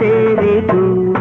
ಸೇರಿತು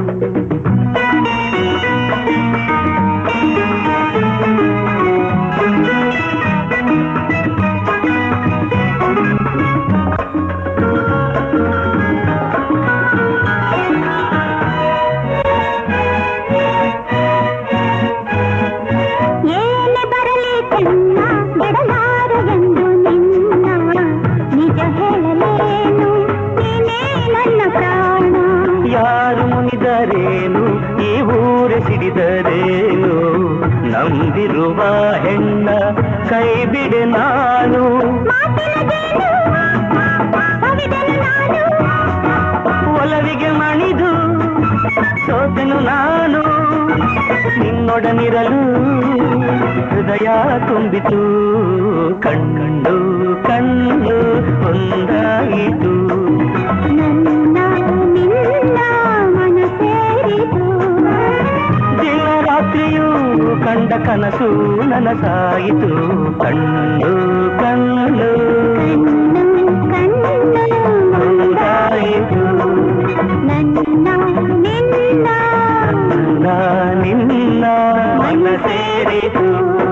ಏನೆ ಬರಲಿ ಚೆನ್ನ ಬಿಡಲಾರ ಎಂದು ನಿನ್ನ ನಿಜ ಹೇಳಲೇನು ನೀನೇ ನನ್ನ ಪ್ರಾಣ ಯಾರು ಮುನಿದರೇನು ಈ ಊರೆ ಸಿಡಿದರೇನು ನಂಬಿರುವ ಹೆಣ್ಣ ಕೈ ಬಿಡೆ ನಾನು ಮಾತಿನ ಜೇನು ಕವಿದೆನು ನಾನು ಒಲವಿಗೆ ಮಣಿದು ಸೋತೆನು ನಾನು ನಿನ್ನೊಡನಿರಲು ಹೃದಯ ತುಂಬಿತು ಕಣ್ಣು ಕಣ್ಣು ಒಂದಾಯಿತು ನನ್ನ ನಿನ್ನ ಮನ ಸೇರಿತು ದಿನ ರಾತ್ರಿಯೂ ಕಂಡ ಕನಸು ನನಸಾಯಿತು ಕಣ್ಣು ಕಣ್ಣು ಕಣ್ಣು ಕಣ್ಣು ಒಂದಾಯಿತು ನನ್ನ ನಿನ್ನ ನನ್ನ ನಿನ್ನ ಮನ ಸೇರಿತು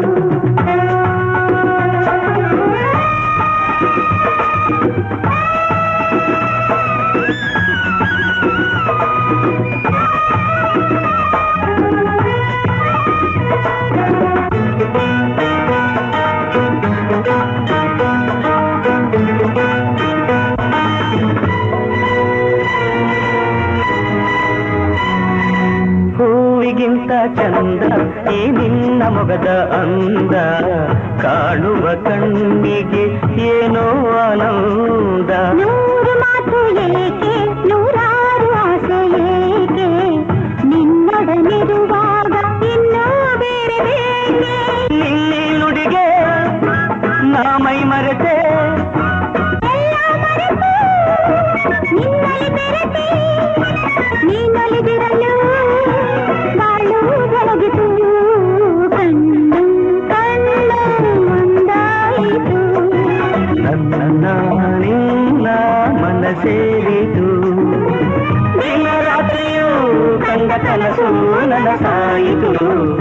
ಹೂವಿಗಿಂತ ಚಂದ ಈ ನಿನ್ನ ಮೊಗದ ಅಂದ ಕಾಣುವ ಕಣ್ಣಿಗೆ ಏನೋ ಆನಂದ ನೂರು ಮಾತು ಏಕೆ ನೂರಾರು ಆಸೆ ಏಕೆ ನಿನ್ನೊಡನಿರುವಾಗ ಇನ್ನೂ ಬೇರೆ ಬೇಕೆ ನಿನ್ನೆ ನುಡಿಗೆ ನಾ ಮೈ ಮರೆತೆ ಎಲ್ಲ ಮರೆತು ನಿನ್ನಲ್ಲಿ ಬೆರೆತೆ ನೀನೊಲಿದಿರಲು ಬಾಳು ಬೆಳಗಿತು ಕಣ್ಣು ಕಣ್ಣು ಒಂದಾಯಿತು ನನ್ನ ನಿನ್ನ ಮನ ಸೇರಿತು ದಿನ ರಾತ್ರಿಯೂ ಕಂಡ ಕನಸು ನನಸಾಯಿತು